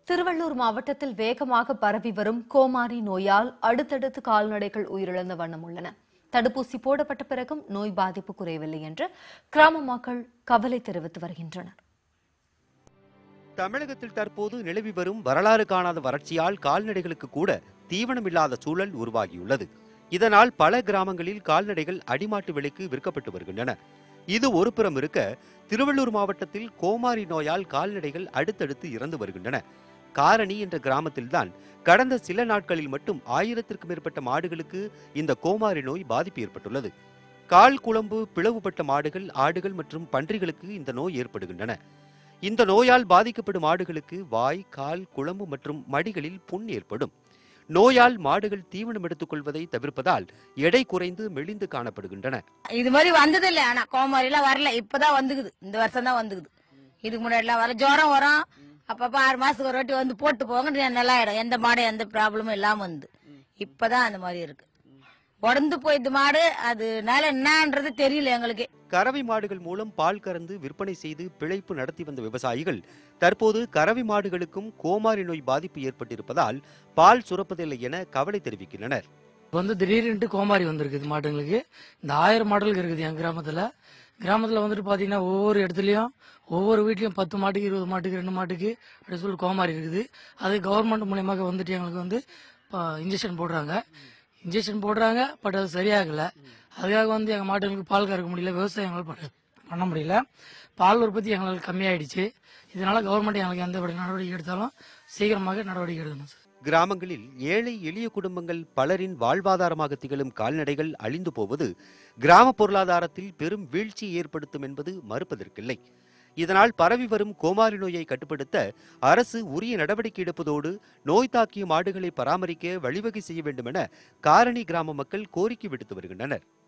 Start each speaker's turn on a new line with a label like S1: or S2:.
S1: திருவள்ளூர் மாவட்டத்தில் வேகமாக பரவி வரும் கோமாரி நோயால் அடுத்தடுத்து கால்நடைகள் உயிரிழந்த வண்ணம் உள்ளன தடுப்பூசி போடப்பட்ட பிறகும் நோய் பாதிப்பு குறையவில்லை என்று கிராம மக்கள் கவலை தெரிவித்து வருகின்றனர்
S2: தமிழகத்தில் தற்போது நிலவி வரும் வரலாறு காணாத வறட்சியால் கால்நடைகளுக்கு கூட தீவனமில்லாத சூழல் உருவாகியுள்ளது இதனால் பல கிராமங்களில் கால்நடைகள் அடிமாட்டு விலைக்கு விற்கப்பட்டு வருகின்றன இது ஒரு புறம் இருக்க திருவள்ளூர் மாவட்டத்தில் கோமாரி நோயால் கால்நடைகள் அடுத்தடுத்து இறந்து வருகின்றன காரணி என்ற கிராமத்தில்தான் கடந்த சில நாட்களில் மட்டும் ஆயிரத்திற்கும் மேற்பட்ட மாடுகளுக்கு இந்த கோமாரி நோய் பாதிப்பு ஏற்பட்டுள்ளது கால் குழம்பு பிளவுபட்ட மாடுகள் ஆடுகள் மற்றும் பன்றிகளுக்கு இந்த நோய் ஏற்படுகின்றன இந்த நோயால் பாதிக்கப்படும் மாடுகளுக்கு வாய் கால் குழம்பு மற்றும் மடிகளில் புண் ஏற்படும் நோயால் மாடுகள் தீவனம் எடுத்துக் கொள்வதை தவிர்ப்பதால் எடை குறைந்து மெலிந்து காணப்படுகின்றன
S3: இது மாதிரி வந்தது இல்ல ஆனா கோமாரி எல்லாம் வரல இப்பதான் வந்துக்குது இந்த வருஷம் தான் வந்துக்குது இதுக்கு முன்னாடி எல்லாம் வர ஜுரம் வரும் அப்பப்ப ஆறு மாசத்துக்கு ஒரு வாட்டி வந்து போட்டு போங்க நல்லா ஆயிடும் எந்த மாடு எந்த ப்ராப்ளமும் இல்லாம வந்து இப்பதான் அந்த மாதிரி இருக்கு உடந்து போயிடுது மாடு அதனால என்னன்றது தெரியல எங்களுக்கு
S2: கறவை மாடுகள் மூலம் பால் கறந்து விற்பனை செய்து பிழைப்பு நடத்தி வந்த விவசாயிகள் தற்போது கறவை மாடுகளுக்கும் கோமாரி நோய் பாதிப்பு ஏற்பட்டிருப்பதால் பால் சுரப்பதில்லை என கவலை தெரிவிக்கின்றனர்
S4: இப்போ வந்து திடீர்னுட்டு கோமாரி வந்திருக்குது மாடுங்களுக்கு இந்த ஆயிரம் மாடுகள் இருக்குது என் கிராமத்துல கிராமத்துல வந்துட்டு பாத்தீங்கன்னா ஒவ்வொரு இடத்துலயும் ஒவ்வொரு வீட்லயும் பத்து மாட்டுக்கு இருபது மாட்டுக்கு ரெண்டு மாட்டுக்கு அப்படி சொல்லி கோமாரி இருக்குது அது கவர்மெண்ட் மூலியமாக வந்துட்டு எங்களுக்கு வந்து இன்ஜெக்ஷன் போடுறாங்க இன்ஜெக்ஷன் போடுறாங்க பட் அது சரியாகல அதுக்காக வந்து எங்க மாட்டுகளுக்கு பால் கறக்க முடியல விவசாயம் எங்களால் பண்ண- பண்ண முடியல பால் உற்பத்தி எங்களுக்கு கம்மியாயிடுச்சு இதனால கவர்மெண்ட் எங்களுக்கு எந்த ஒரு நடவடிக்கை எடுத்தாலும் சீக்கிரமாக நடவடிக்கை எடுக்கணும் சார்
S2: கிராமங்களில் ஏழை எளிய குடும்பங்கள் பலரின் வாழ்வாதாரமாக திகழும் கால்நடைகள் அழிந்து போவது கிராம பொருளாதாரத்தில் பெரும் வீழ்ச்சி ஏற்படுத்தும் என்பது மறுப்பதற்கில்லை இதனால் பரவி வரும் கோமாரி நோயை கட்டுப்படுத்த அரசு உரிய நடவடிக்கை எடுப்பதோடு நோய் தாக்கிய மாடுகளை பராமரிக்க வழிவகை செய்ய வேண்டும் என காரணி கிராம மக்கள் கோரிக்கை விடுத்து வருகின்றனர்